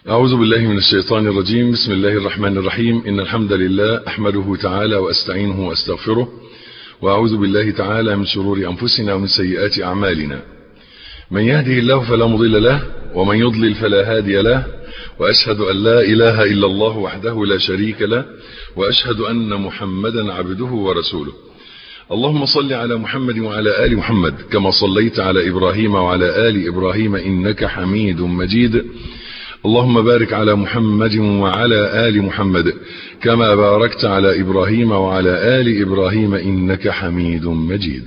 أعوذ بالله من الشيطان الرجيم بسم الله الرحمن الرحيم إن الحمد لله أحمده تعالى وأستعينه وأستغفره وأعوذ بالله تعالى من شرور أنفسنا ومن سيئات أعمالنا من يهده الله فلا مضل له ومن يضلل فلا هادي له وأشهد أن لا إله إلا الله وحده لا شريك له وأشهد أن محمدا عبده ورسوله اللهم صل على محمد وعلى آل محمد كما صليت على إبراهيم وعلى آل إبراهيم إنك حميد مجيد اللهم بارك على محمد وعلى آل محمد كما باركت على إبراهيم وعلى آل إبراهيم إنك حميد مجيد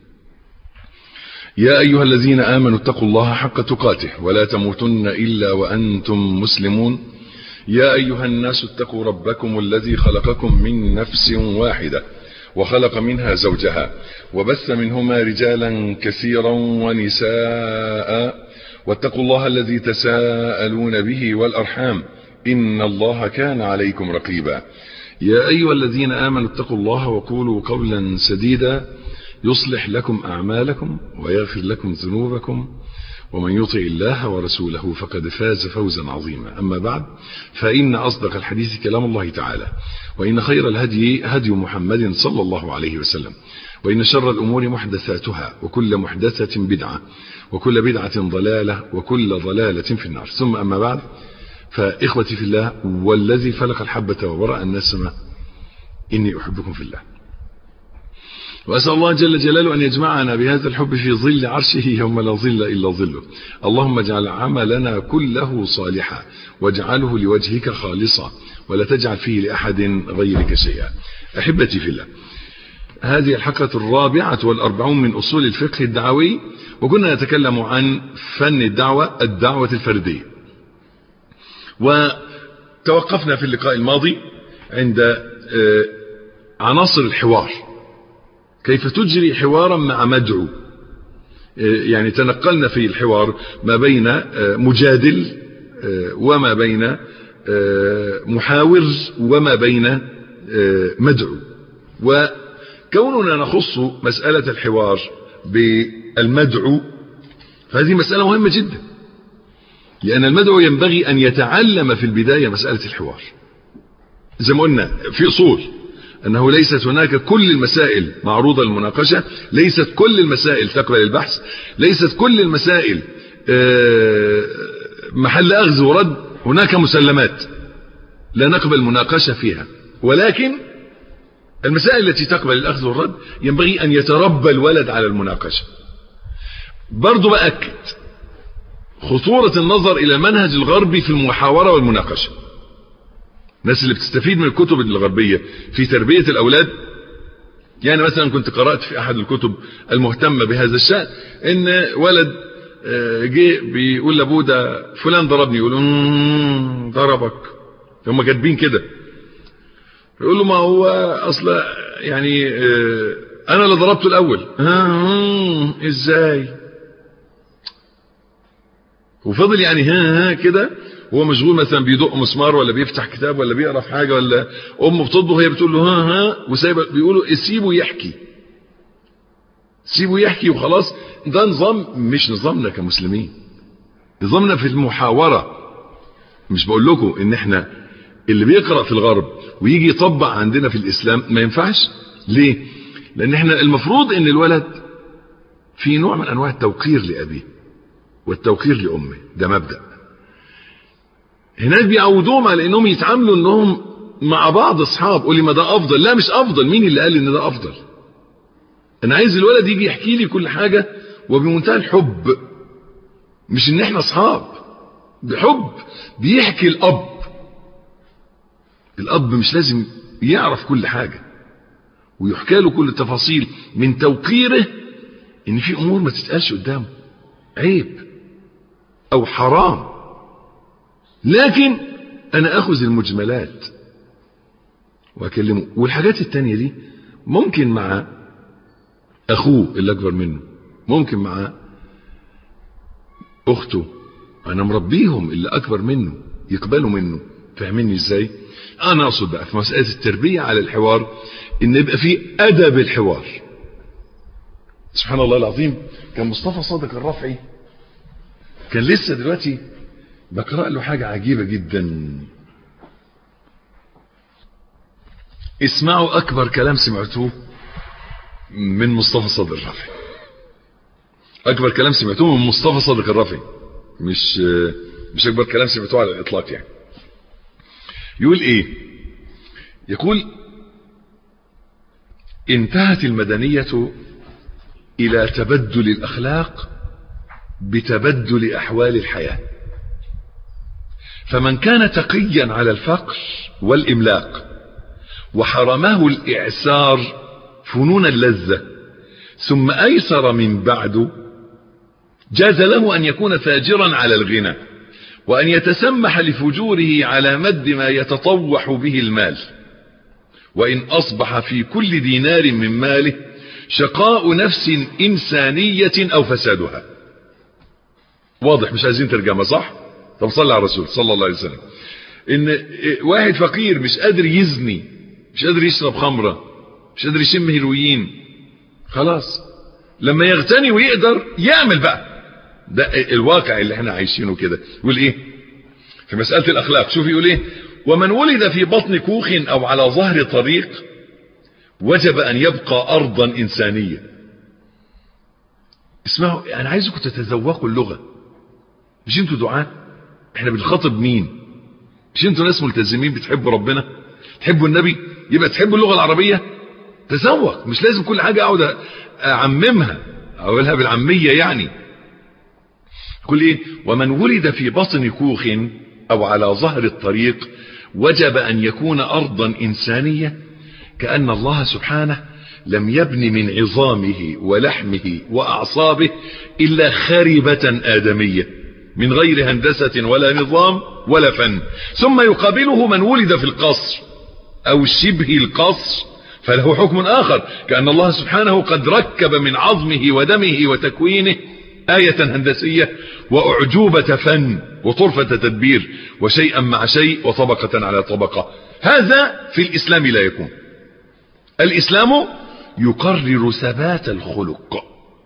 يا أيها الذين آمنوا اتقوا الله حق تقاته ولا تموتن إلا وأنتم مسلمون يا أيها الناس اتقوا ربكم الذي خلقكم من نفس واحدة وخلق منها زوجها وبث منهما رجالا كثيرا ونساء واتقوا الله الذي تساءلون به والأرحام إن الله كان عليكم رقيبا يا أيها الذين آمنوا اتقوا الله وقولوا قولا سديدا يصلح لكم أعمالكم ويغفر لكم ذنوبكم ومن يطع الله ورسوله فقد فاز فوزا عظيما أما بعد فإن أصدق الحديث كلام الله تعالى وإن خير الهدي هدي محمد صلى الله عليه وسلم وإن شر الأمور محدثاتها وكل محدثة بدعة وكل بدعة ضلالة وكل ضلالة في النار ثم أما بعد فإخوتي في الله والذي فلق الحبة وبرأ النسمة إني أحبكم في الله وأسأل الله جل جلاله أن يجمعنا بهذا الحب في ظل عرشه يوم لا ظل إلا ظله اللهم اجعل عملنا كله صالحا واجعله لوجهك خالصا ولا تجعل فيه لأحد غيرك شيئا أحبتي في الله هذه الحلقة الرابعة والأربعون من أصول الفقه الدعوي وكنا نتكلم عن فن الدعوة الدعوة الفردية وتوقفنا في اللقاء الماضي عند عناصر الحوار كيف تجري حوارا مع مدعو يعني تنقلنا في الحوار ما بين مجادل وما بين محاور وما بين مدعو وكوننا نخص مسألة الحوار بالمدعو فهذه مسألة مهمة جدا لأن المدعو ينبغي أن يتعلم في البداية مسألة الحوار زي ما قلنا في أصول أنه ليست هناك كل المسائل معروضة للمناقشة ليست كل المسائل تقبل البحث ليست كل المسائل محل أخذ ورد هناك مسلمات لا نقبل مناقشة فيها ولكن المسائل التي تقبل الأخذ والرد ينبغي أن يتربى الولد على المناقشة برضو بأكد خطورة النظر إلى المنهج الغربي في المحاورة والمناقشة الناس اللي بتستفيد من الكتب الغربية في تربية الأولاد يعني مثلا كنت قرأت في أحد الكتب المهتمة بهذا الشأن إن ولد جه بيقول لابوه ده فلان ضربني يقول ضربك هم كاتبين كده يقول له ما هو اصلا يعني انا اللي ضربته الاول ازاي وفضل يعني ها ها كده هو مشغول مثلا بيدق مسمار ولا بيفتح كتاب ولا بيقرا في حاجه ولا امه بتطبخ هي بتقول له ها ها وسايبه بيقولوا سيبه يحكي سيبه يحكي وخلاص ده نظام مش نظامنا كمسلمين نظامنا في المحاوره مش بقول لكم ان احنا اللي بيقرأ في الغرب ويجي يطبق عندنا في الإسلام ما ينفعش ليه لأن احنا المفروض ان الولد في نوع من أنواع التوقير لأبيه والتوقير لأمه ده مبدأ هناك بيعودوهم على انهم يتعاملوا انهم مع بعض اصحاب قولي ما ده افضل لا مش افضل مين اللي قال ان ده افضل انا عايز الولد يجي يحكي لي كل حاجة وبمنتهى الحب مش ان احنا اصحاب بحب بيحكي الاب الاب مش لازم يعرف كل حاجة ويحكى له كل التفاصيل من توقيره ان في امور ما تتقالش قدامه عيب او حرام لكن انا اخذ المجملات واكلمه والحاجات التانية دي ممكن مع اخوه اللي اكبر منه ممكن مع اخته انا مربيهم اللي اكبر منه يقبلوا منه فاهميني ازاي انا اقصد بقى في مسألة التربية على الحوار ان يبقى في ادب الحوار سبحان الله العظيم كان مصطفى صادق الرفعي كان لسه دلوقتي بقرأ له حاجة عجيبة جدا اسمعوا أكبر كلام سمعتوه من مصطفى صادق الرافعي أكبر كلام سمعتوه من مصطفى صادق الرافعي مش مش أكبر كلام سمعتوه على الإطلاق يعني يقول إيه يقول انتهت المدنية إلى تبدل الأخلاق بتبدل أحوال الحياة فمن كان تقيا على الفقر والإملاق وحرمه الإعسار فنون اللذة ثم أيسر من بعد جاز له أن يكون فاجرا على الغنى وأن يتسمح لفجوره على مد ما يتطوح به المال وإن أصبح في كل دينار من ماله شقاء نفس إنسانية أو فسادها واضح مش عايزين ترجمة صح طب صلى على الرسول صلى الله عليه وسلم ان واحد فقير مش قادر يزني مش قادر يشرب خمرة مش قادر يشم هيروين خلاص لما يغتني ويقدر يعمل بقى ده الواقع اللي احنا عايشينه كده يقول ايه في مسألة الاخلاق شوف يقول ايه ومن ولد في بطن كوخ او على ظهر طريق وجب ان يبقى ارضا انسانية اسمعوا انا عايزكم تتذوقوا اللغة مش انتوا دعاء احنا بنخاطب مين مش انتوا ناس ملتزمين بتحبوا ربنا تحبوا النبي يبقى تحبوا اللغة العربية تذوق مش لازم كل حاجة اقعد اعممها اقولها بالعامية يعني يقول ايه ومن ولد في بطن كوخ او على ظهر الطريق وجب ان يكون ارضا انسانية كأن الله سبحانه لم يبن من عظامه ولحمه واعصابه الا خربة ادمية من غير هندسة ولا نظام ولا فن ثم يقابله من ولد في القصر او شبه القصر فله حكم اخر كأن الله سبحانه قد ركب من عظمه ودمه وتكوينه آية هندسية وأعجوبة فن وطرفة تدبير وشيئا مع شيء وطبقة على طبقة هذا في الإسلام لا يكون الإسلام يقرر ثبات الخلق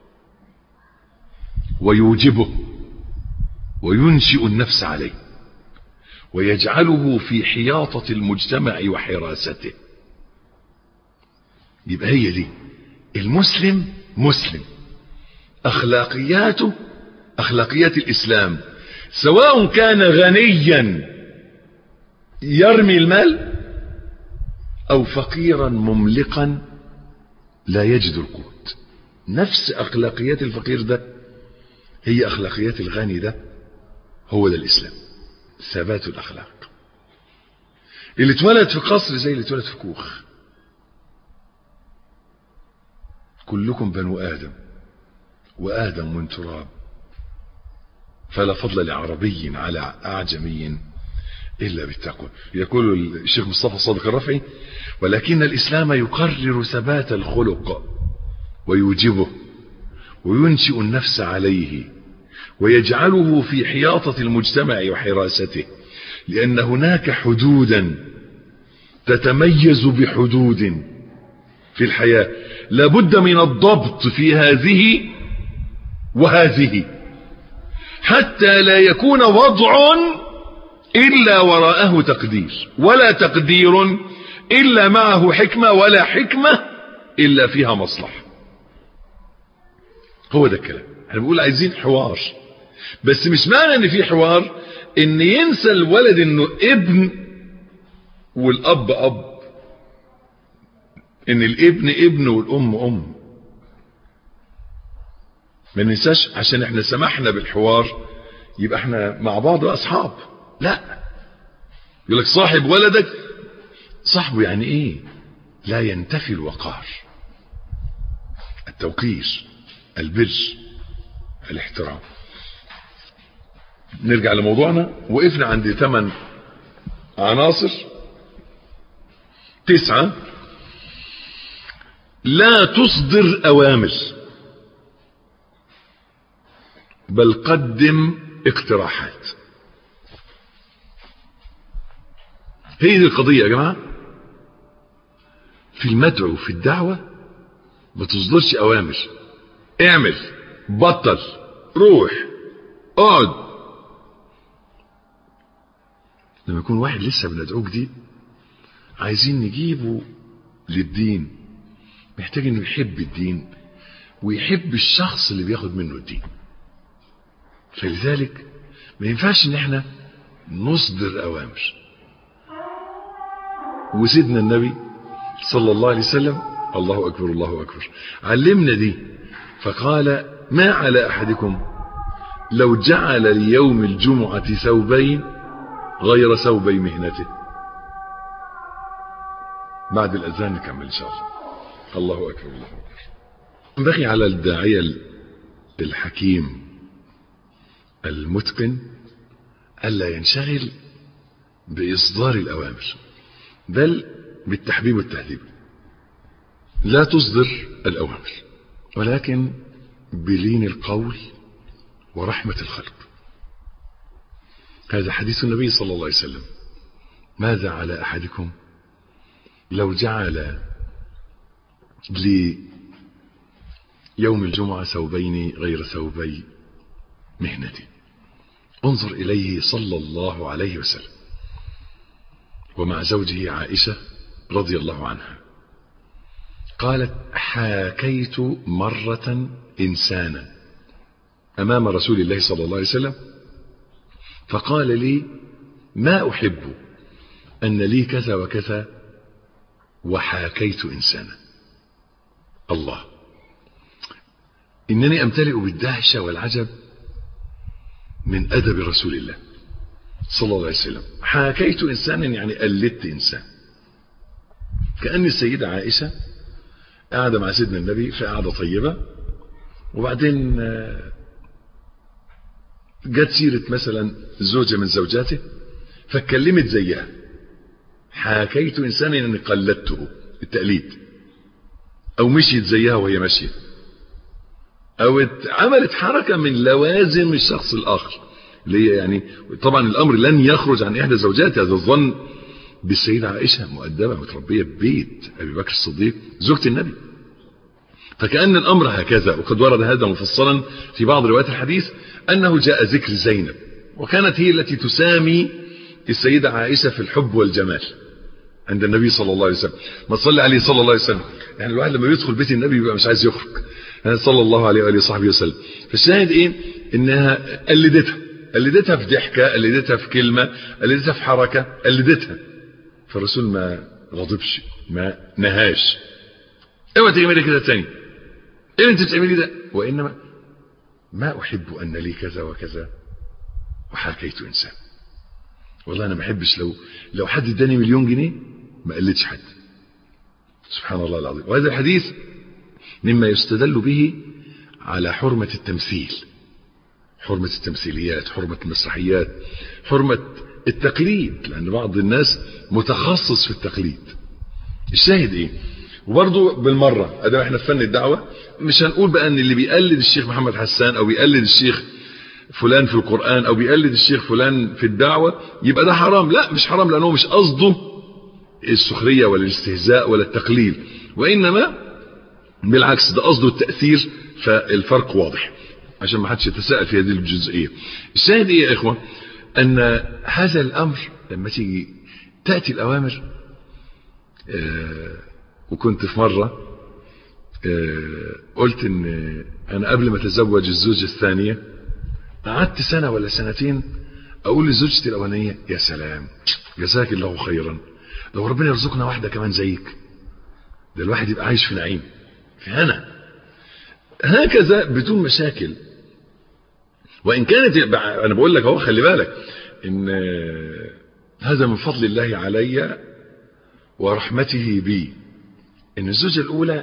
ويوجبه وينشئ النفس عليه ويجعله في حياطة المجتمع وحراسته يبقى هي دي المسلم مسلم أخلاقياته أخلاقيات الإسلام سواء كان غنيا يرمي المال أو فقيرا مملقا لا يجد القوت نفس أخلاقيات الفقير ده هي أخلاقيات الغني ده هو ده الإسلام ثبات الأخلاق اللي اتولد في قصر زي اللي اتولد في كوخ كلكم بنو آدم وآدم من تراب فلا فضل لعربي على أعجمي إلا بالتقوى يقول الشيخ مصطفى الصادق الرفعي ولكن الإسلام يقرر ثبات الخلق ويوجبه وينشئ النفس عليه ويجعله في حياطة المجتمع وحراسته لأن هناك حدودا تتميز بحدود في الحياة لابد من الضبط في هذه وهذه حتى لا يكون وضع إلا وراءه تقدير ولا تقدير إلا معه حكمة ولا حكمة إلا فيها مصلحة هو ده الكلام احنا بنقول عايزين حوار بس مش معنى ان في حوار ان ينسى الولد انه ابن والاب اب ان الابن ابن والام ام ما ننساش عشان احنا سمحنا بالحوار يبقى احنا مع بعض اصحاب لا يقول لك صاحب ولدك صاحبه يعني ايه لا ينتفي الوقار التوقير البر الاحترام نرجع لموضوعنا وقفنا عند ثمان عناصر تسعة لا تصدر أوامر بل قدم اقتراحات هي دي القضية يا جماعة في المدعو في الدعوة ما تصدرش أوامر اعمل بطل روح اقعد لما يكون واحد لسه بندعوه جديد عايزين نجيبه للدين محتاج انه يحب الدين ويحب الشخص اللي بياخد منه الدين فلذلك ما ينفعش ان احنا نصدر اوامر وسيدنا النبي صلى الله عليه وسلم الله اكبر الله اكبر علمنا دي فقال ما على احدكم لو جعل ليوم الجمعة ثوبين غير ثوبي مهنته بعد الأذان نكمل إن شاء الله الله أكبر الله أكبر ينبغي على الداعية الحكيم المتقن ألا ينشغل بإصدار الأوامر بل بالتحبيب والتهذيب لا تصدر الأوامر ولكن بلين القول ورحمة الخلق هذا حديث النبي صلى الله عليه وسلم ماذا على أحدكم لو جعل ليوم الجمعة ثوبين غير ثوبي مهنتي انظر إليه صلى الله عليه وسلم ومع زوجه عائشة رضي الله عنها قالت حاكيت مرة إنسانا أمام رسول الله صلى الله عليه وسلم فقال لي ما أحب أن لي كذا وكذا وحاكيت إنسانا الله إنني أمتلئ بالدهشة والعجب من أدب رسول الله صلى الله عليه وسلم حاكيت إنسانا يعني قلدت إنسان كأن السيدة عائشة قاعدة مع سيدنا النبي في قاعدة طيبة وبعدين جت سيرة مثلا زوجة من زوجاته فاتكلمت زيها حاكيت إنسانا يعني قلدته التقليد أو مشيت زيها وهي ماشية أو عملت حركة من لوازم الشخص الآخر اللي هي يعني طبعا الأمر لن يخرج عن إحدى زوجاتها هذا الظن بالسيدة عائشة مؤدبة متربية ببيت أبي بكر الصديق زوجة النبي فكأن الأمر هكذا وقد ورد هذا مفصلا في بعض روايات الحديث أنه جاء ذكر زينب وكانت هي التي تسامي السيدة عائشة في الحب والجمال عند النبي صلى الله عليه وسلم ما تصلي عليه صلى الله عليه وسلم يعني الواحد لما يدخل بيت النبي يبقى مش عايز يخرج صلى الله عليه وآله وصحبه وسلم فالشاهد ايه انها قلدتها قلدتها في ضحكة قلدتها في كلمة قلدتها في حركة قلدتها فالرسول ما غضبش ما نهاش اوعى تعملي كده تاني ايه انت بتعملي ده وانما ما احب ان لي كذا وكذا وحكيت انسان والله انا ما احبش لو لو حد اداني مليون جنيه ما قلتش حد سبحان الله العظيم وهذا الحديث مما يستدل به على حرمة التمثيل حرمة التمثيليات حرمة المسرحيات حرمة التقليد لأن بعض الناس متخصص في التقليد الشاهد ايه وبرضه بالمرة ادام احنا في فن الدعوة مش هنقول بقى ان اللي بيقلد الشيخ محمد حسان او بيقلد الشيخ فلان في القرآن او بيقلد الشيخ فلان في الدعوة يبقى ده حرام لا مش حرام لانه مش قصده السخرية ولا الاستهزاء ولا التقليل وانما بالعكس ده قصده التأثير فالفرق واضح عشان ما حدش يتساءل في هذه الجزئية الشاهد ايه يا اخوة ان هذا الامر لما تيجي تأتي الاوامر آه وكنت في مرة آه قلت ان انا قبل ما اتزوج الزوجة الثانية قعدت سنة ولا سنتين اقول لزوجتي الاولانية يا سلام جزاك الله خيرا لو ربنا يرزقنا واحدة كمان زيك ده الواحد يبقى عايش في نعيم في هنا هكذا بدون مشاكل وان كانت انا بقول لك اهو خلي بالك ان هذا من فضل الله علي ورحمته بي ان الزوجة الاولى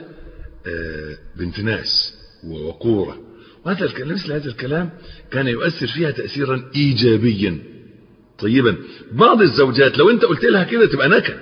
بنت ناس ووقورة وهذا الكلام مثل هذا الكلام كان يؤثر فيها تأثيرا ايجابيا طيبا بعض الزوجات لو انت قلت لها كده تبقى نكد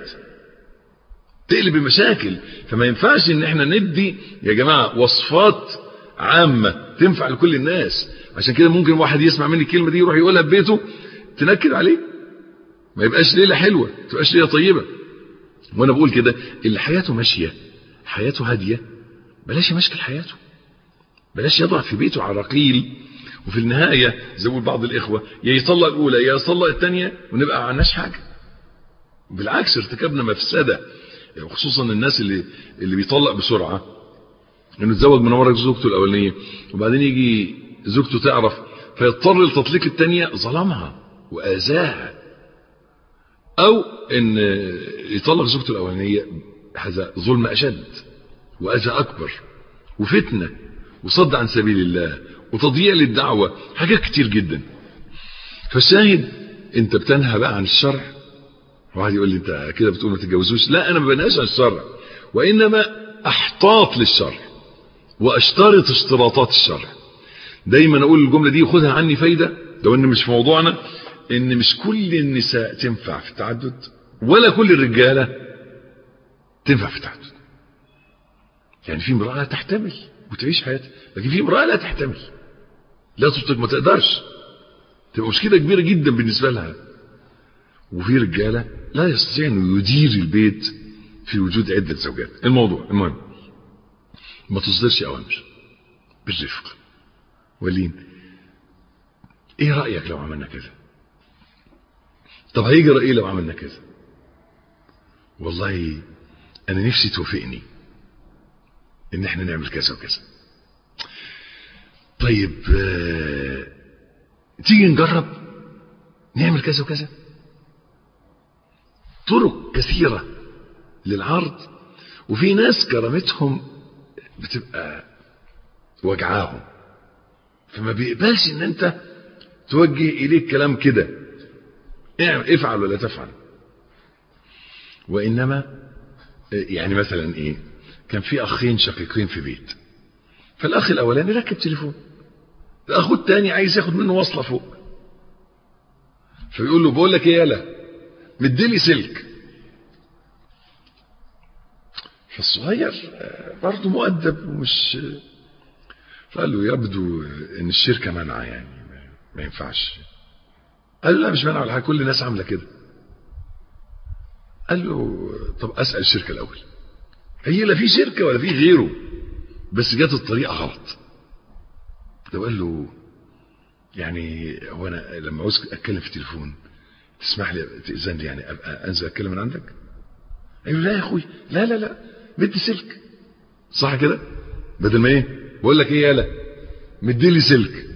تقلب المشاكل فما ينفعش ان احنا ندي يا جماعة وصفات عامة تنفع لكل الناس عشان كده ممكن واحد يسمع مني الكلمة دي يروح يقولها في بيته تنكد عليه ما يبقاش ليلة حلوة ما تبقاش ليلة طيبة وانا بقول كده اللي حياته ماشية حياته هادية بلاش يمشكل حياته بلاش يضع في بيته عراقيل وفي النهاية زي ما بعض الإخوة يا يطلق الأولى يا يطلق الثانية ونبقى ما عندناش حاجة بالعكس ارتكبنا مفسدة خصوصا الناس اللي اللي بيطلق بسرعة انه اتزوج من ورا زوجته الأولانية وبعدين يجي زوجته تعرف فيضطر لتطليق الثانية ظلمها وآذاها أو إن يطلق زوجته الأولانية هذا ظلم أشد وأذى أكبر وفتنة وصد عن سبيل الله وتضييع للدعوة حاجات كتير جدا فالشاهد انت بتنهى بقى عن الشرع واحد يقول لي انت كده بتقول ما تتجوزوش لا انا ما بنهاش عن الشرع وانما احتاط للشرع واشترط اشتراطات الشرع دايما اقول الجمله دي خدها عني فايده لو ان مش في موضوعنا ان مش كل النساء تنفع في التعدد ولا كل الرجاله تنفع في التعدد يعني في امراه تحتمل وتعيش حياتها لكن في امراه لا تحتمل لا تطلق ما تقدرش تبقى مشكله كبيره جدا بالنسبه لها وفي رجاله لا يستطيع انه يدير البيت في وجود عده زوجات الموضوع المهم ما تصدرش اوامر بالرفق ولين ايه رايك لو عملنا كذا طب هيجي رايي لو عملنا كذا والله انا نفسي توافقني ان احنا نعمل كذا وكذا طيب آه تيجي نجرب نعمل كذا وكذا طرق كثيرة للعرض وفي ناس كرامتهم بتبقى وجعاهم فما بيقبلش ان انت توجه اليه كلام كده افعل ولا تفعل وانما يعني مثلا ايه كان في اخين شقيقين في بيت فالاخ الاولاني ركب تليفون الاخ الثاني عايز ياخد منه وصله فوق فيقول له بقول لك ايه يالا مديلي سلك فالصغير برضه مؤدب ومش فقال له يبدو ان الشركه منعه يعني ما ينفعش قال له لا مش منعه ولا حاجه كل الناس عامله كده قال له طب اسال الشركه الاول هي لا في شركه ولا في غيره بس جت الطريقه غلط لو قال له يعني هو انا لما عاوز اتكلم في التليفون تسمح لي تاذن لي يعني ابقى انزل اتكلم من عندك ايوه لا يا اخوي لا لا لا مدي سلك صح كده بدل ما ايه بقول لك ايه يالا مدي لي سلك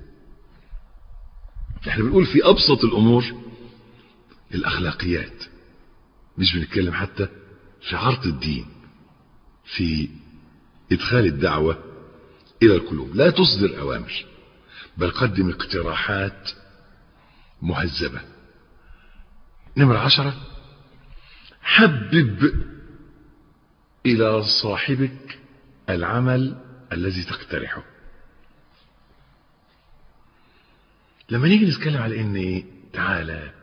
احنا بنقول في ابسط الامور الاخلاقيات مش بنتكلم حتى في عرض الدين في ادخال الدعوه الى القلوب لا تصدر اوامر بل قدم اقتراحات مهذبه نمرة عشرة حبب إلى صاحبك العمل الذي تقترحه لما نيجي نتكلم على ان ايه تعالى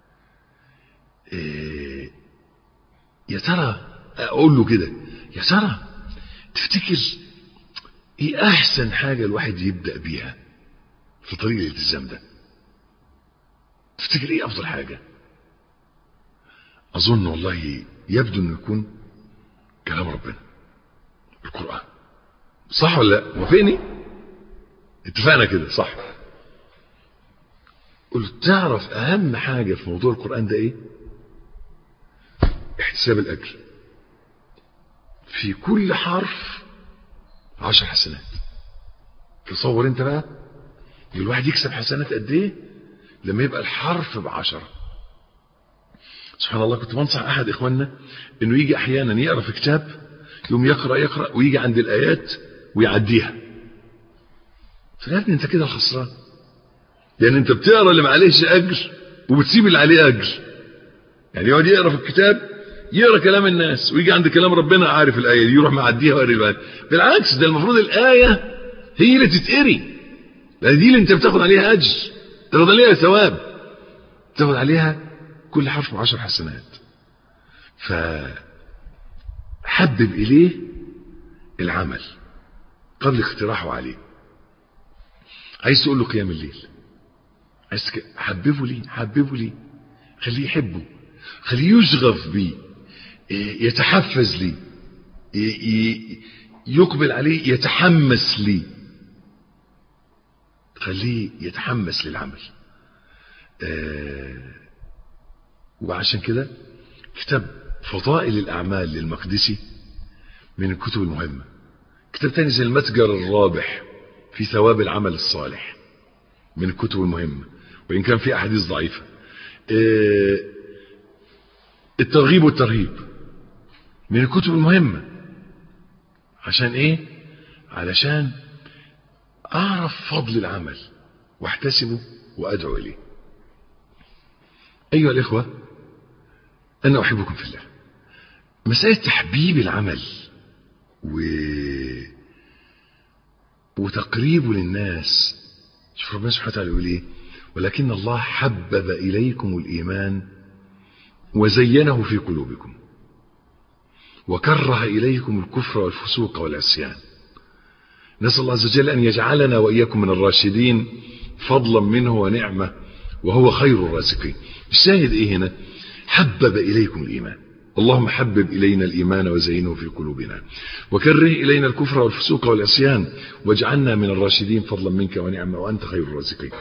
إيه يا ترى اقول له كده يا ترى تفتكر ايه احسن حاجة الواحد يبدأ بيها في طريق الالتزام ده تفتكر ايه افضل حاجة اظن والله يبدو انه يكون كلام ربنا القرآن صح ولا لا وافقني اتفقنا كده صح قلت تعرف اهم حاجة في موضوع القرآن ده ايه احتساب الاجر في كل حرف عشر حسنات تصور انت بقى الواحد يكسب حسنات قد ايه لما يبقى الحرف بعشرة سبحان الله كنت بنصح احد اخواننا انه يجي احيانا يقرا في كتاب يوم يقرا يقرا ويجي عند الايات ويعديها فيا ابني انت كده خسران يعني انت بتقرا اللي معليش اجر وبتسيب اللي عليه اجر يعني يقعد يقرا في الكتاب يقرا كلام الناس ويجي عند كلام ربنا عارف الايه دي يروح معديها ويقرا الآية. بالعكس ده المفروض الايه هي اللي تتقري لان دي اللي انت بتاخد عليها اجر تاخد عليها ثواب تاخد عليها كل حرف عشر حسنات فحبب إليه العمل قبل اقتراحه عليه عايز تقول له قيام الليل عايز تك... حببه ليه حببه ليه خليه يحبه خليه يشغف بيه يتحفز ليه يقبل عليه يتحمس ليه خليه يتحمس للعمل آه وعشان كده كتاب فضائل الأعمال للمقدسي من الكتب المهمة كتاب تاني زي المتجر الرابح في ثواب العمل الصالح من الكتب المهمة وإن كان في أحاديث ضعيفة آه الترغيب والترهيب من الكتب المهمة عشان ايه علشان اعرف فضل العمل واحتسبه وادعو اليه ايها الاخوة انا احبكم في الله مسألة تحبيب العمل و... وتقريبه للناس شوف ربنا سبحانه وتعالى يقول ايه ولكن الله حبب اليكم الايمان وزينه في قلوبكم وكره إليكم الكفر والفسوق والعصيان نسأل الله عز وجل أن يجعلنا وإياكم من الراشدين فضلا منه ونعمة وهو خير الرازقين الشاهد إيه هنا حبب إليكم الإيمان اللهم حبب إلينا الإيمان وزينه في قلوبنا وكره إلينا الكفر والفسوق والعصيان واجعلنا من الراشدين فضلا منك ونعمة وأنت خير الرازقين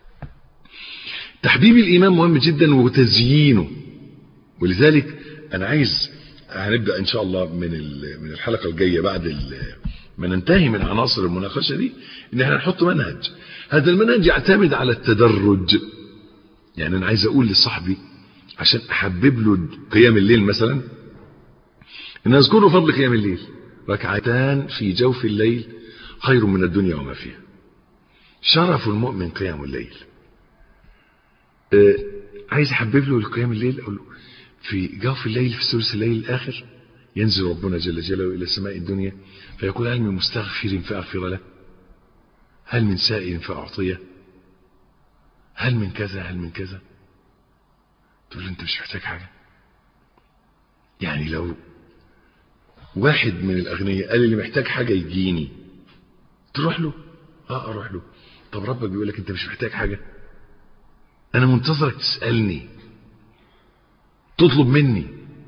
تحبيب الإيمان مهم جدا وتزيينه ولذلك أنا عايز هنبدأ إن شاء الله من من الحلقة الجاية بعد ما ننتهي من عناصر المناقشة دي إن احنا نحط منهج هذا المنهج يعتمد على التدرج يعني أنا عايز أقول لصاحبي عشان أحبب له قيام الليل مثلا إن أذكر له فضل قيام الليل ركعتان في جوف الليل خير من الدنيا وما فيها شرف المؤمن قيام الليل أه عايز أحبب له القيام الليل أقول له في جوف الليل في ثلث الليل الآخر ينزل ربنا جل جلاله إلى سماء الدنيا فيقول هل من مستغفر فأغفر له هل من سائل فأعطيه هل من كذا هل من كذا تقول له أنت مش محتاج حاجة يعني لو واحد من الأغنياء قال اللي محتاج حاجة يجيني تروح له اه اروح له طب ربك بيقول لك انت مش محتاج حاجة انا منتظرك تسألني تطلب مني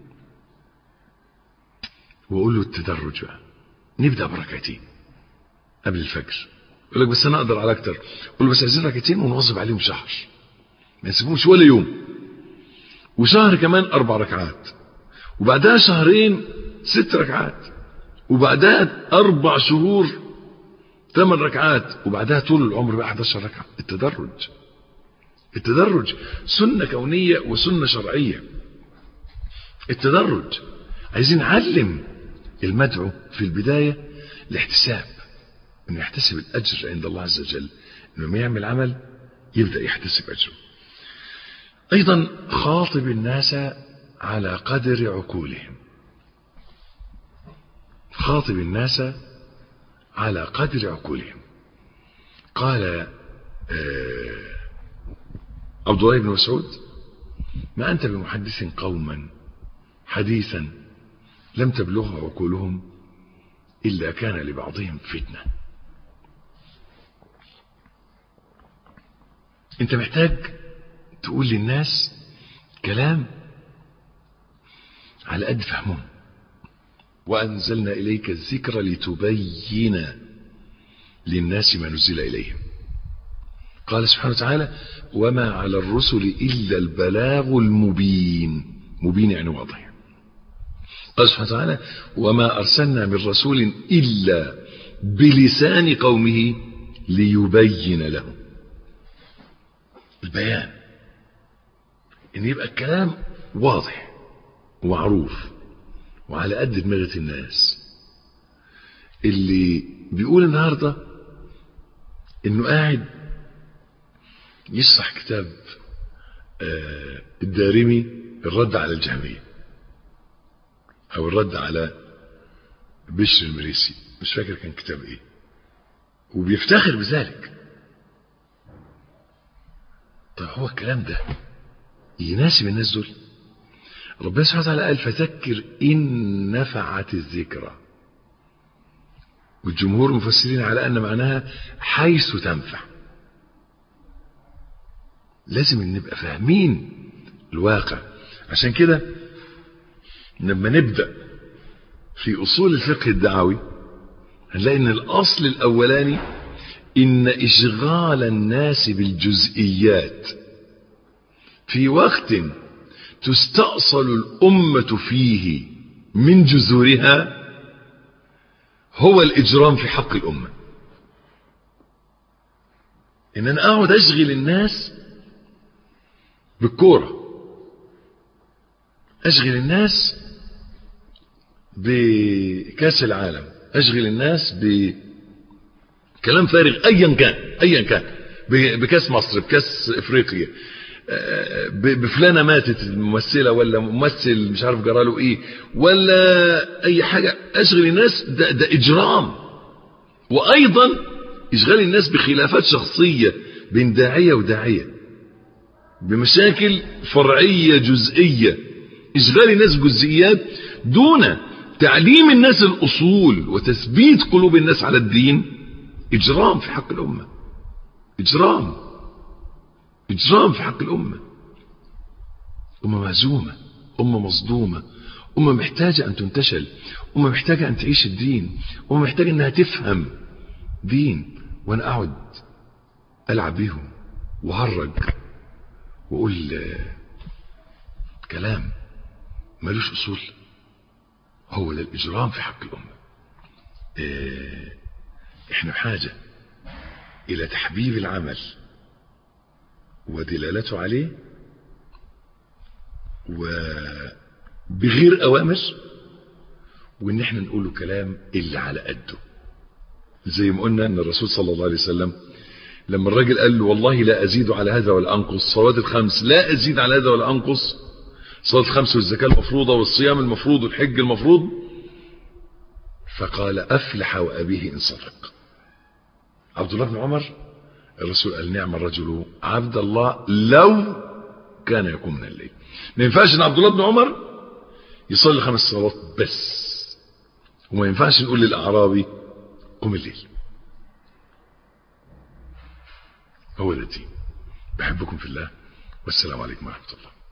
واقول له التدرج بقى نبدا بركعتين قبل الفجر يقول لك بس انا اقدر على اكتر اقول له بس عايزين ركعتين ونواظب عليهم شهر ما نسيبهمش ولا يوم وشهر كمان اربع ركعات وبعدها شهرين ست ركعات وبعدها اربع شهور ثمان ركعات وبعدها طول العمر بقى 11 ركعه التدرج التدرج سنه كونيه وسنه شرعيه التدرج عايزين نعلم المدعو في البداية الاحتساب انه يحتسب الاجر عند الله عز وجل انه ما يعمل عمل يبدأ يحتسب اجره ايضا خاطب الناس على قدر عقولهم خاطب الناس على قدر عقولهم قال عبد الله بن مسعود ما أنت بمحدث قوما حديثا لم تبلغه عقولهم إلا كان لبعضهم فتنة انت محتاج تقول للناس كلام على قد فهمهم وأنزلنا إليك الذكر لتبين للناس ما نزل إليهم قال سبحانه وتعالى وما على الرسل إلا البلاغ المبين مبين يعني واضح قال سبحانه وتعالى وما أرسلنا من رسول إلا بلسان قومه ليبين لهم البيان ان يبقى الكلام واضح ومعروف وعلى قد دماغة الناس اللي بيقول النهاردة انه قاعد يشرح كتاب آه الدارمي الرد على الجهمية او الرد على بشر المريسي مش فاكر كان كتاب ايه وبيفتخر بذلك طيب هو الكلام ده يناسب الناس دول ربنا سبحانه وتعالى قال فذكر إن نفعت الذكرى والجمهور مفسرين على أن معناها حيث تنفع لازم نبقى فاهمين الواقع عشان كده لما نبدأ في أصول الفقه الدعوي هنلاقي أن الأصل الأولاني إن إشغال الناس بالجزئيات في وقت تستأصل الأمة فيه من جذورها هو الإجرام في حق الأمة إن أنا أقعد أشغل الناس بالكورة أشغل الناس بكاس العالم أشغل الناس بكلام فارغ أيا كان أيا كان بكاس مصر بكاس إفريقيا بفلانة ماتت الممثلة ولا ممثل مش عارف جراله ايه ولا اي حاجة اشغل الناس ده, ده اجرام وايضا اشغال الناس بخلافات شخصية بين داعية وداعية بمشاكل فرعية جزئية اشغال الناس بجزئيات دون تعليم الناس الاصول وتثبيت قلوب الناس على الدين اجرام في حق الامة اجرام إجرام في حق الأمة أمة مهزومة أمة مصدومة أمة محتاجة أن تنتشل أمة محتاجة أن تعيش الدين أمة محتاجة أنها تفهم دين وأنا أقعد ألعب بيهم وهرج وأقول كلام ملوش أصول هو ده الإجرام في حق الأمة إحنا بحاجة إلى تحبيب العمل ودلالته عليه وبغير أوامر وإن احنا نقول له كلام اللي على قده زي ما قلنا أن الرسول صلى الله عليه وسلم لما الراجل قال له والله لا أزيد على هذا ولا أنقص صلاة الخمس لا أزيد على هذا ولا أنقص صلاة الخمس والزكاة المفروضة والصيام المفروض والحج المفروض فقال أفلح وأبيه إن صدق عبد الله بن عمر الرسول قال نعم الرجل عبد الله لو كان يقوم من الليل ما ينفعش ان عبد الله بن عمر يصلي خمس صلوات بس وما ينفعش نقول للاعرابي قم الليل هو ده الدين بحبكم في الله والسلام عليكم ورحمه الله